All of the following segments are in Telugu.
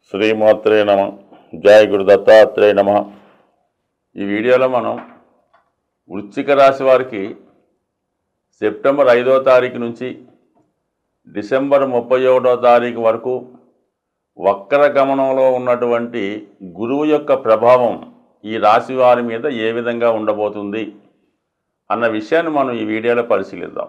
శ్రీమాత్రే నమ జయ గురు దత్తాత్రేయ నమ ఈ వీడియోలో మనం వృశ్చిక రాశి వారికి సెప్టెంబర్ ఐదో తారీఖు నుంచి డిసెంబర్ ముప్పై ఒకటో తారీఖు వరకు వక్ర గమనంలో ఉన్నటువంటి గురువు యొక్క ప్రభావం ఈ రాశి వారి మీద ఏ విధంగా ఉండబోతుంది అన్న విషయాన్ని మనం ఈ వీడియోలో పరిశీలిద్దాం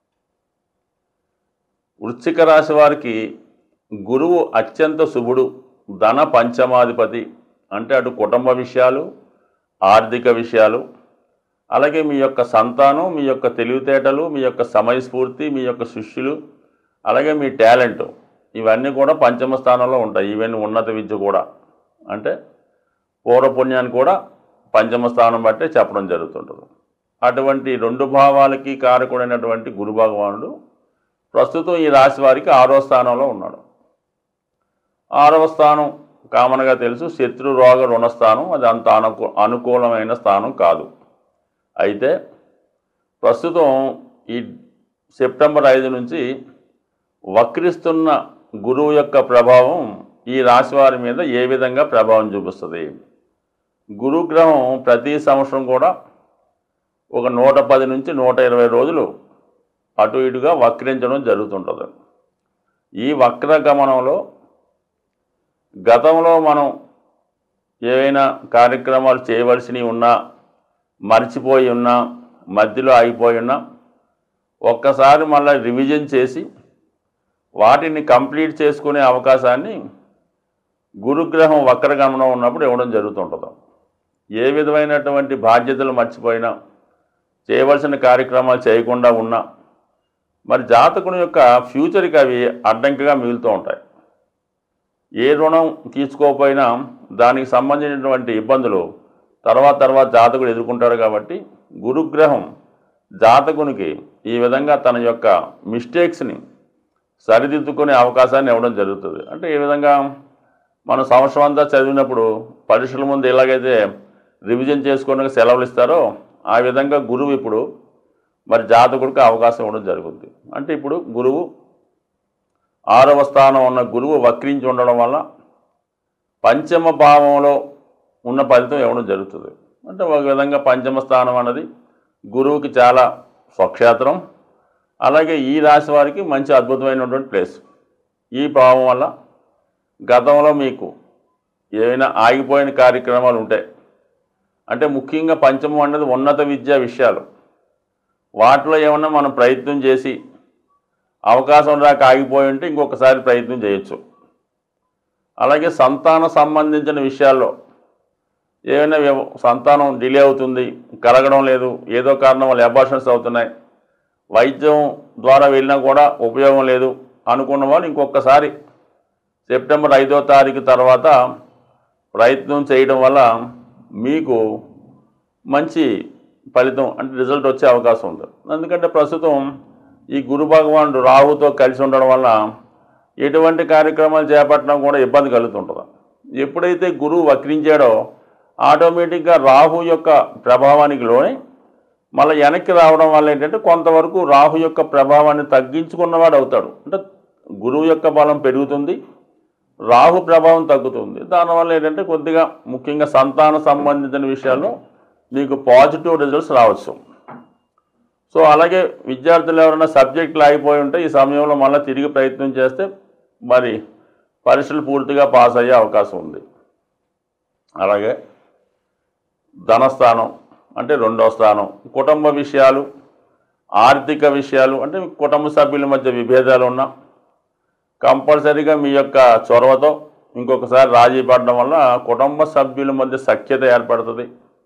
వృశ్చిక రాశి వారికి గురువు అత్యంత శుభుడు ధన పంచమాధిపతి అంటే అటు కుటుంబ విషయాలు ఆర్థిక విషయాలు అలాగే మీ యొక్క సంతానం మీ యొక్క తెలివితేటలు మీ యొక్క సమయస్ఫూర్తి మీ యొక్క శిష్యులు అలాగే మీ టాలెంట్ ఇవన్నీ కూడా పంచమ స్థానంలో ఉంటాయి ఈవెన్ ఉన్నత విద్య కూడా అంటే పూర్వపుణ్యాన్ని కూడా పంచమ స్థానం బట్టే చెప్పడం జరుగుతుంటుంది అటువంటి రెండు భావాలకి కారకుడైనటువంటి గురు భగవానుడు ప్రస్తుతం ఈ రాశి వారికి ఆరో స్థానంలో ఉన్నాడు ఆరవ స్థానం కామన్గా తెలుసు శత్రు రోగ రుణస్థానం అది అంత అనుకూ అనుకూలమైన స్థానం కాదు అయితే ప్రస్తుతం ఈ సెప్టెంబర్ ఐదు నుంచి వక్రిస్తున్న గురువు యొక్క ప్రభావం ఈ రాశి వారి మీద ఏ విధంగా ప్రభావం చూపిస్తుంది గురుగ్రహం ప్రతి సంవత్సరం కూడా ఒక నూట పది నుంచి నూట ఇరవై రోజులు అటు ఇటుగా వక్రించడం జరుగుతుంటుంది ఈ వక్ర గమనంలో గతంలో మనం ఏవైనా కార్యక్రమాలు చేయవలసినవి ఉన్నా మర్చిపోయి ఉన్నా మధ్యలో ఆగిపోయి ఉన్నా ఒక్కసారి మళ్ళీ రివిజన్ చేసి వాటిని కంప్లీట్ చేసుకునే అవకాశాన్ని గురుగ్రహం వక్రగమనం ఉన్నప్పుడు ఇవ్వడం జరుగుతుంటుంది ఏ విధమైనటువంటి బాధ్యతలు మర్చిపోయినా చేయవలసిన కార్యక్రమాలు చేయకుండా ఉన్నా మరి జాతకుని యొక్క ఫ్యూచర్కి అవి అడ్డంకిగా మిగులుతూ ఉంటాయి ఏ రుణం తీసుకోకపోయినా దానికి సంబంధించినటువంటి ఇబ్బందులు తర్వాత తర్వాత జాతకుడు ఎదుర్కొంటాడు కాబట్టి గురుగ్రహం జాతకునికి ఈ విధంగా తన యొక్క మిస్టేక్స్ని సరిదిద్దుకునే అవకాశాన్ని ఇవ్వడం జరుగుతుంది అంటే ఈ విధంగా మనం సంవత్సరం అంతా చదివినప్పుడు పరీక్షల ముందు ఎలాగైతే రివిజన్ చేసుకోవడానికి సెలవులు ఇస్తారో ఆ విధంగా గురువు ఇప్పుడు మరి జాతకుడికి అవకాశం ఇవ్వడం జరుగుతుంది అంటే ఇప్పుడు గురువు ఆరవ స్థానం ఉన్న గురువు వక్రించి ఉండడం వల్ల పంచమ భావంలో ఉన్న ఫలితం ఇవ్వడం జరుగుతుంది అంటే ఒక విధంగా పంచమ స్థానం అన్నది గురువుకి చాలా స్వక్షేత్రం అలాగే ఈ రాశి వారికి మంచి అద్భుతమైనటువంటి ప్లేస్ ఈ భావం వల్ల గతంలో మీకు ఏవైనా ఆగిపోయిన కార్యక్రమాలు ఉంటాయి అంటే ముఖ్యంగా పంచమం అన్నది ఉన్నత విద్యా విషయాలు వాటిలో ఏమన్నా మనం ప్రయత్నం చేసి అవకాశం రాక ఆగిపోయి ఉంటే ఇంకొకసారి ప్రయత్నం చేయొచ్చు అలాగే సంతాన సంబంధించిన విషయాల్లో ఏమైనా వ్యవ- సంతానం డిలే అవుతుంది కలగడం లేదు ఏదో కారణం వల్ల అబార్షన్స్ అవుతున్నాయి వైద్యం ద్వారా వెళ్ళినా కూడా ఉపయోగం లేదు అనుకున్న వాళ్ళు ఇంకొకసారి సెప్టెంబర్ ఐదో తారీఖు తర్వాత ప్రయత్నం చేయడం వల్ల మీకు మంచి ఫలితం అంటే రిజల్ట్ వచ్చే అవకాశం ఉంది ఎందుకంటే ప్రస్తుతం ఈ గురు భగవానుడు రాహుతో కలిసి ఉండడం వల్ల ఎటువంటి కార్యక్రమాలు చేపట్టడం కూడా ఇబ్బంది కలుగుతుంటుంది ఎప్పుడైతే గురువు వక్రించాడో ఆటోమేటిక్గా రాహు యొక్క ప్రభావానికి లోని మళ్ళీ వెనక్కి రావడం వల్ల ఏంటంటే కొంతవరకు రాహు యొక్క ప్రభావాన్ని తగ్గించుకున్నవాడు అవుతాడు అంటే గురువు యొక్క బలం పెరుగుతుంది రాహు ప్రభావం తగ్గుతుంది దానివల్ల ఏంటంటే కొద్దిగా ముఖ్యంగా సంతాన సంబంధించిన విషయాల్లో మీకు పాజిటివ్ రిజల్ట్స్ రావచ్చు సో అలాగే విద్యార్థులు ఎవరైనా సబ్జెక్టులు ఆగిపోయి ఉంటే ఈ సమయంలో మళ్ళీ తిరిగి ప్రయత్నం చేస్తే మరి పరీక్షలు పూర్తిగా పాస్ అయ్యే అవకాశం ఉంది అలాగే ధనస్థానం అంటే రెండో స్థానం కుటుంబ విషయాలు ఆర్థిక విషయాలు అంటే మీ కుటుంబ సభ్యుల మధ్య విభేదాలు ఉన్నా కంపల్సరీగా మీ యొక్క చొరవతో ఇంకొకసారి రాజీ పడడం వల్ల కుటుంబ సభ్యుల మధ్య సఖ్యత ఏర్పడుతుంది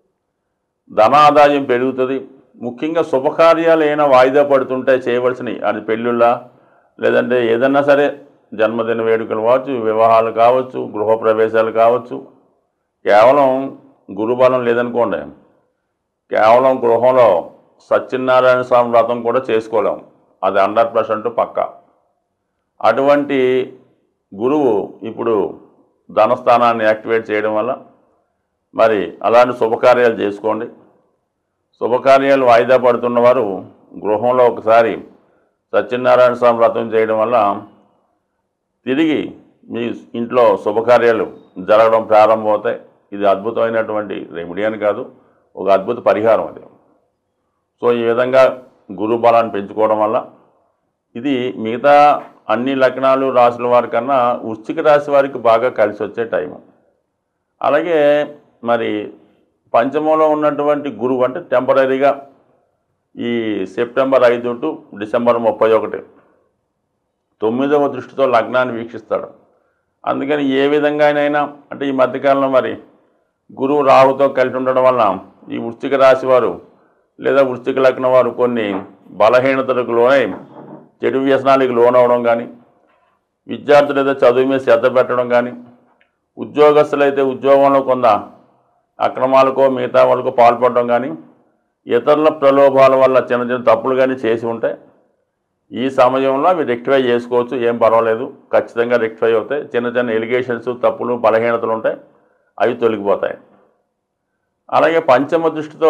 ధనాదాయం పెరుగుతుంది ముఖ్యంగా శుభకార్యాలు ఏమైనా వాయిదా పడుతుంటే చేయవలసినవి అది పెళ్ళిళ్ళ లేదంటే ఏదన్నా సరే జన్మదిన వేడుకలు కావచ్చు వివాహాలు కావచ్చు గృహప్రవేశాలు కావచ్చు కేవలం గురుబలం లేదనుకోండి కేవలం గృహంలో సత్యనారాయణ స్వామి వ్రతం కూడా చేసుకోలేం అది హండ్రెడ్ పర్సెంట్ పక్కా అటువంటి గురువు ఇప్పుడు ధనస్థానాన్ని యాక్టివేట్ చేయడం వల్ల మరి అలాంటి శుభకార్యాలు చేసుకోండి శుభకార్యాలు వాయిదా పడుతున్న వారు గృహంలో ఒకసారి సత్యనారాయణ స్వామి వ్రతం చేయడం వల్ల తిరిగి మీ ఇంట్లో శుభకార్యాలు జరగడం ప్రారంభమవుతాయి ఇది అద్భుతమైనటువంటి రెమెడీ అని కాదు ఒక అద్భుత పరిహారం అది సో ఈ విధంగా గురు బలాన్ని పెంచుకోవడం వల్ల ఇది మిగతా అన్ని లగ్నాలు రాసుల వారి కన్నా వృశ్చిక రాశి వారికి బాగా కలిసి వచ్చే టైము అలాగే మరి పంచమంలో ఉన్నటువంటి గురువు అంటే టెంపరీగా ఈ సెప్టెంబర్ ఐదు టు డిసెంబర్ ముప్పై ఒకటి తొమ్మిదవ దృష్టితో లగ్నాన్ని వీక్షిస్తాడు అందుకని ఏ విధంగానైనా అంటే ఈ మధ్యకాలంలో మరి గురువు రాహుతో కలిసి ఉండడం వల్ల ఈ వృశ్చిక రాశి వారు లేదా వృశ్చిక లగ్నం వారు కొన్ని బలహీనతలకు లోనై చెడు వ్యసనాలకు లోనవడం కానీ విద్యార్థులు ఏదో చదువు మీద శ్రద్ధ పెట్టడం కానీ ఉద్యోగస్తులైతే ఉద్యోగంలో కొంత అక్రమాలకో మిగతా వాళ్ళకో పాల్పడడం కానీ ఇతరుల ప్రలోభాల వల్ల చిన్న చిన్న తప్పులు కానీ చేసి ఉంటే ఈ సమయంలో అవి రెక్టిఫై చేసుకోవచ్చు ఏం పర్వాలేదు ఖచ్చితంగా రెక్టిఫై అవుతాయి చిన్న చిన్న ఎలిగేషన్స్ తప్పులు బలహీనతలు ఉంటాయి అవి తొలగిపోతాయి అలాగే పంచమ దృష్టితో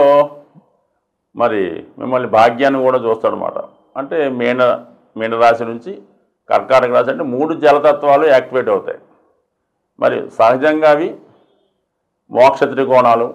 మరి మిమ్మల్ని భాగ్యాన్ని కూడా చూస్తాడనమాట అంటే మీన మీనరాశి నుంచి కర్కాటక రాశి అంటే మూడు జలతత్వాలు యాక్టివేట్ అవుతాయి మరి సహజంగా అవి మోక్ష త్రికోణాలు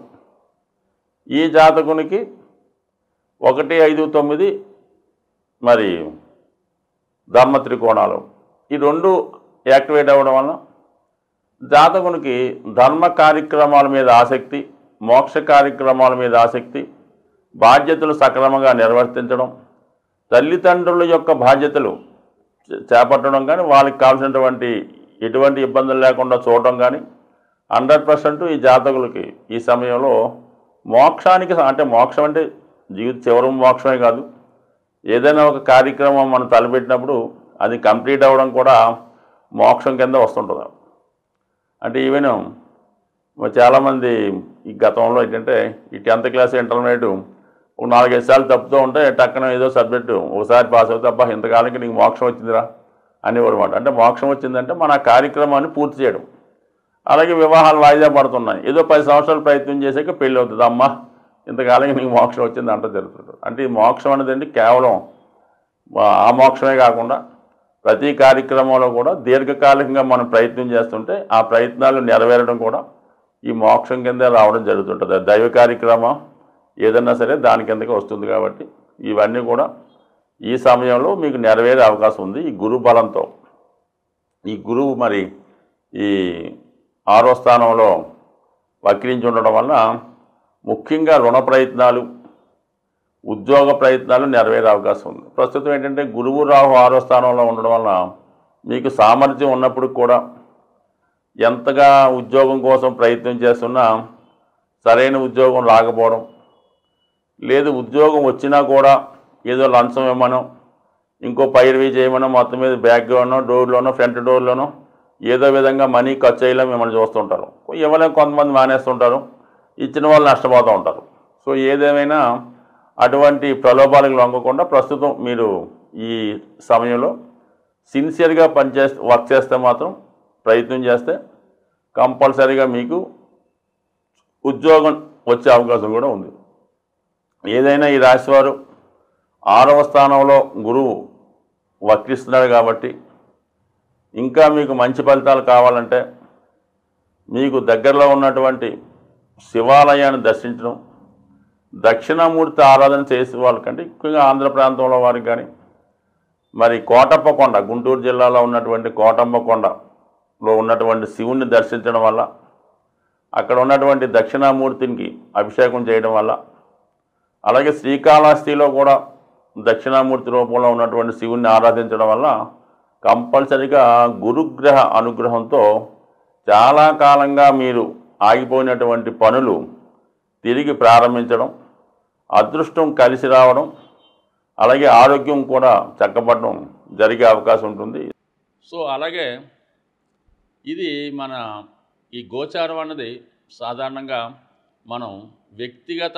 ఈ జాతకునికి ఒకటి ఐదు తొమ్మిది మరి ధర్మ త్రికోణాలు ఈ రెండు యాక్టివేట్ అవ్వడం వలన జాతకునికి ధర్మ కార్యక్రమాల మీద ఆసక్తి మోక్ష కార్యక్రమాల మీద ఆసక్తి బాధ్యతలు సక్రమంగా నిర్వర్తించడం తల్లిదండ్రుల యొక్క బాధ్యతలు చే- చేపట్టడం కానీ వాళ్ళకి కావాల్సినటువంటి ఎటువంటి ఇబ్బందులు లేకుండా చూడడం కానీ హండ్రెడ్ పర్సెంట్ ఈ జాతకులకి ఈ సమయంలో మోక్షానికి స- అంటే మోక్షం అంటే జీవిత చివరి మోక్షమే కాదు ఏదైనా ఒక కార్యక్రమం మనం తలపెట్టినప్పుడు అది కంప్లీట్ అవ్వడం కూడా మోక్షం కింద వస్తుంటుంది అంటే ఈవెన్ మరి చాలామంది ఈ గతంలో ఏంటంటే ఈ టెన్త్ క్లాస్ ఇంటర్మీడియట్ ఒక నాలుగైదు సార్లు తప్పుతూ ఉంటే టక్కన ఏదో సబ్జెక్టు ఒకసారి పాస్ అవుతే అబ్బా ఇంతకాలానికి నీకు మోక్షం వచ్చిందిరా అనేవారు అనమాట అంటే మోక్షం వచ్చిందంటే మన ఆ కార్యక్రమాన్ని పూర్తి చేయడం అలాగే వివాహాలు వాయిదా పడుతున్నాయి ఏదో పది సంవత్సరాలు ప్రయత్నం చేసాక పెళ్ళి అవుతుంది అమ్మ ఇంతకాలానికి నీకు మోక్షం వచ్చింది అంట జరుగుతుంటుంది అంటే ఈ మోక్షం అనేది కేవలం ఆ మోక్షమే కాకుండా ప్రతి కార్యక్రమంలో కూడా దీర్ఘకాలికంగా మనం ప్రయత్నం చేస్తుంటే ఆ ప్రయత్నాలు నెరవేరడం కూడా ఈ మోక్షం కిందే రావడం జరుగుతుంటుంది అది దైవ కార్యక్రమం ఏదన్నా సరే దాని కిందకే వస్తుంది కాబట్టి ఇవన్నీ కూడా ఈ సమయంలో మీకు నెరవేరే అవకాశం ఉంది ఈ గురు బలంతో ఈ గురువు మరి ఈ ఆరో స్థానంలో వక్రించి ఉండడం వల్ల ముఖ్యంగా రుణ ప్రయత్నాలు ఉద్యోగ ప్రయత్నాలు నెరవేరే అవకాశం ఉంది ప్రస్తుతం ఏంటంటే గురువు రాహు ఆరో స్థానంలో ఉండడం వల్ల మీకు సామర్థ్యం ఉన్నప్పుడు కూడా ఎంతగా ఉద్యోగం కోసం ప్రయత్నం చేస్తున్నా సరైన ఉద్యోగం రాకపోవడం లేదు ఉద్యోగం వచ్చినా కూడా ఏదో లంచం ఇవ్వమనో ఇంకో పైరవీ చేయమనో మొత్తం మీద బ్యాక్గ్రౌండ్నో డోర్లోనో ఫ్రంట్ డోర్లోనో ఏదో విధంగా మనీ ఖర్చు అయ్యేలా మిమ్మల్ని చూస్తుంటారు ఇవ్వలేం కొంతమంది మానేస్తుంటారు ఇచ్చిన వాళ్ళు నష్టపోతూ ఉంటారు సో ఏదేమైనా అటువంటి ప్రలోభాలకు లొంగకుండా ప్రస్తుతం మీరు ఈ సమయంలో సిన్సియర్గా పనిచేస్తే వర్క్ చేస్తే మాత్రం ప్రయత్నం చేస్తే కంపల్సరీగా మీకు ఉద్యోగం వచ్చే అవకాశం కూడా ఉంది ఏదైనా ఈ రాశివారు ఆరవ స్థానంలో గురువు వక్రిస్తున్నాడు కాబట్టి ఇంకా మీకు మంచి ఫలితాలు కావాలంటే మీకు దగ్గరలో ఉన్నటువంటి శివాలయాన్ని దర్శించడం దక్షిణామూర్తి ఆరాధన చేసే వాళ్ళకంటే ఎక్కువగా ఆంధ్ర ప్రాంతంలో వారికి కానీ మరి కోటప్పకొండ గుంటూరు జిల్లాలో ఉన్నటువంటి కోటప్పకొండలో ఉన్నటువంటి శివుణ్ణి దర్శించడం వల్ల అక్కడ ఉన్నటువంటి దక్షిణామూర్తికి అభిషేకం చేయడం వల్ల అలాగే శ్రీకాళహస్తిలో కూడా దక్షిణామూర్తి రూపంలో ఉన్నటువంటి శివుణ్ణి ఆరాధించడం వల్ల కంపల్సరిగా గురుగ్రహ అనుగ్రహంతో చాలా కాలంగా మీరు ఆగిపోయినటువంటి పనులు తిరిగి ప్రారంభించడం అదృష్టం కలిసి రావడం అలాగే ఆరోగ్యం కూడా చక్కబడడం జరిగే అవకాశం ఉంటుంది సో అలాగే ఇది మన ఈ గోచారం అన్నది సాధారణంగా మనం వ్యక్తిగత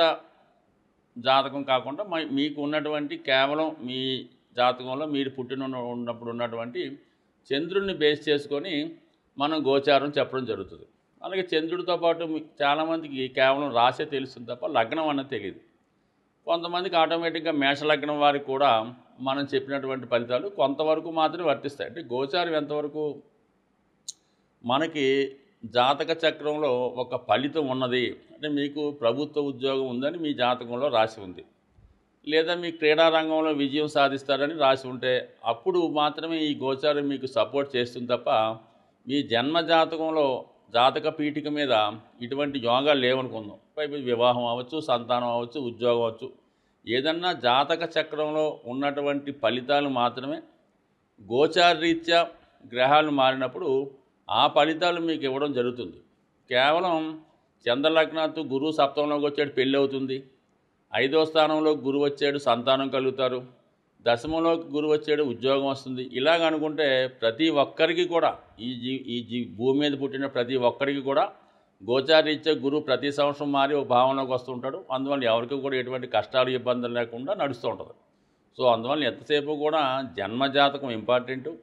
జాతకం కాకుండా మ- మీకు ఉన్నటువంటి కేవలం మీ జాతకంలో మీరు పుట్టిన ఉన్న- ఉన్నప్పుడు ఉన్నటువంటి చంద్రుడిని బేస్ చేసుకొని మనం గోచారం చెప్పడం జరుగుతుంది అలాగే చంద్రుడితో పాటు మీ- చాలామందికి కేవలం రాసే తెలుస్తుంది తప్ప లగ్నం అన్నది తెలియదు కొంతమందికి ఆటోమేటిక్గా మేషలగ్నం వారికి కూడా మనం చెప్పినటువంటి ఫలితాలు కొంతవరకు మాత్రమే వర్తిస్తాయి అంటే గోచారం ఎంతవరకు మనకి జాతక చక్రంలో ఒక ఫలితం ఉన్నది అంటే మీకు ప్రభుత్వ ఉద్యోగం ఉందని మీ జాతకంలో రాసి ఉంది లేదా మీ క్రీడా రంగంలో విజయం సాధిస్తారని రాసి ఉంటే అప్పుడు మాత్రమే ఈ గోచారం మీకు సపోర్ట్ చేస్తుంది తప్ప మీ జన్మ జాతకంలో జాతక పీఠిక మీద ఇటువంటి యోగాలు లేవనుకుందాం పైపు వివాహం అవ్వచ్చు సంతానం అవ్వచ్చు ఉద్యోగం అవ్వచ్చు ఏదన్నా జాతక చక్రంలో ఉన్నటువంటి ఫలితాలు మాత్రమే గోచారరీత్యా గ్రహాలు మారినప్పుడు ఆ ఫలితాలు మీకు ఇవ్వడం జరుగుతుంది కేవలం చంద్రలగ్నాత్ గురువు సప్తంలోకి వచ్చాడు పెళ్ళి అవుతుంది ఐదో స్థానంలో గురువు వచ్చాడు సంతానం కలుగుతారు దశమంలోకి గురువు వచ్చాడు ఉద్యోగం వస్తుంది ఇలాగ అనుకుంటే ప్రతి ఒక్కరికి కూడా ఈ జీ ఈ జీ భూమి మీద పుట్టిన ప్రతి ఒక్కరికి కూడా గోచారీత్యా గురువు ప్రతి సంవత్సరం మారి ఒక భావనలోకి వస్తుంటాడు అందువల్ల ఎవరికి కూడా ఎటువంటి కష్టాలు ఇబ్బందులు లేకుండా నడుస్తూ ఉంటుంది సో అందువల్ల ఎంతసేపు కూడా జన్మజాతకం ఇంపార్టెంటు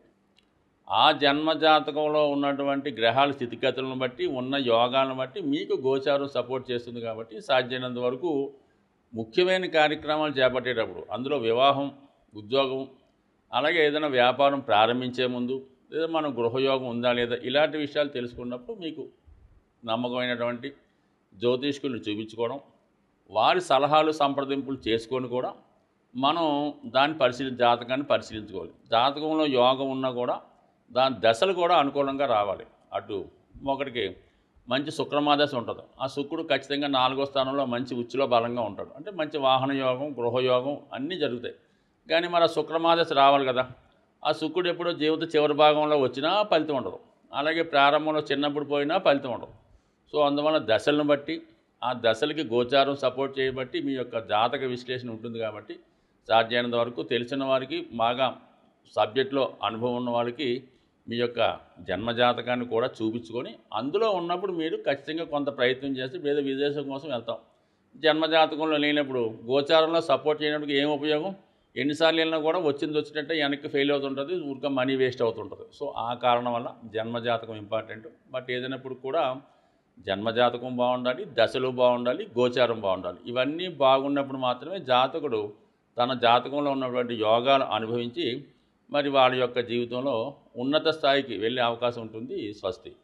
ఆ జన్మజాతకంలో ఉన్నటువంటి గ్రహాల స్థితిగతులను బట్టి ఉన్న యోగాలను బట్టి మీకు గోచారం సపోర్ట్ చేస్తుంది కాబట్టి సాధ్యమైనంత వరకు ముఖ్యమైన కార్యక్రమాలు చేపట్టేటప్పుడు అందులో వివాహం ఉద్యోగం అలాగే ఏదైనా వ్యాపారం ప్రారంభించే ముందు లేదా మన గృహయోగం ఉందా లేదా ఇలాంటి విషయాలు తెలుసుకున్నప్పుడు మీకు నమ్మకమైనటువంటి జ్యోతిష్కులను చూపించుకోవడం వారి సలహాలు సంప్రదింపులు చేసుకొని కూడా మనం దాన్ని పరిశీలి జాతకాన్ని పరిశీలించుకోవాలి జాతకంలో యోగం ఉన్నా కూడా దాని దశలు కూడా అనుకూలంగా రావాలి అటు ఒకటికి మంచి శుక్రమాదశ ఉంటుంది ఆ శుక్రుడు ఖచ్చితంగా నాలుగో స్థానంలో మంచి ఉచ్చులో బలంగా ఉంటాడు అంటే మంచి వాహన యోగం గృహయోగం అన్నీ జరుగుతాయి కానీ మరి ఆ శుక్రమాదశ రావాలి కదా ఆ శుక్రుడు ఎప్పుడో జీవిత చివరి భాగంలో వచ్చినా ఫలితం ఉండదు అలాగే ప్రారంభంలో చిన్నప్పుడు పోయినా ఫలితం ఉండదు సో అందువల్ల దశలను బట్టి ఆ దశలకి గోచారం సపోర్ట్ చేయబట్టి మీ యొక్క జాతక విశ్లేషణ ఉంటుంది కాబట్టి సాధ్యమైనంత వరకు తెలిసిన వారికి బాగా సబ్జెక్ట్లో అనుభవం ఉన్న వాళ్ళకి మీ యొక్క జన్మజాతకాన్ని కూడా చూపించుకొని అందులో ఉన్నప్పుడు మీరు ఖచ్చితంగా కొంత ప్రయత్నం చేసి వేరే విదేశం కోసం వెళ్తాం జన్మజాతకంలో లేనప్పుడు గోచారంలో సపోర్ట్ చేయడానికి ఏం ఉపయోగం ఎన్నిసార్లు వెళ్ళినా కూడా వచ్చింది వచ్చినట్టే వెనక్కి ఫెయిల్ అవుతుంటుంది ఊరికే మనీ వేస్ట్ అవుతుంటుంది సో ఆ కారణం వల్ల జన్మజాతకం ఇంపార్టెంట్ బట్ ఏదైనప్పుడు కూడా జన్మజాతకం బాగుండాలి దశలు బాగుండాలి గోచారం బాగుండాలి ఇవన్నీ బాగున్నప్పుడు మాత్రమే జాతకుడు తన జాతకంలో ఉన్నటువంటి యోగాలు అనుభవించి మరి వాళ్ళ యొక్క జీవితంలో ఉన్నత స్థాయికి వెళ్ళే అవకాశం ఉంటుంది స్వస్తి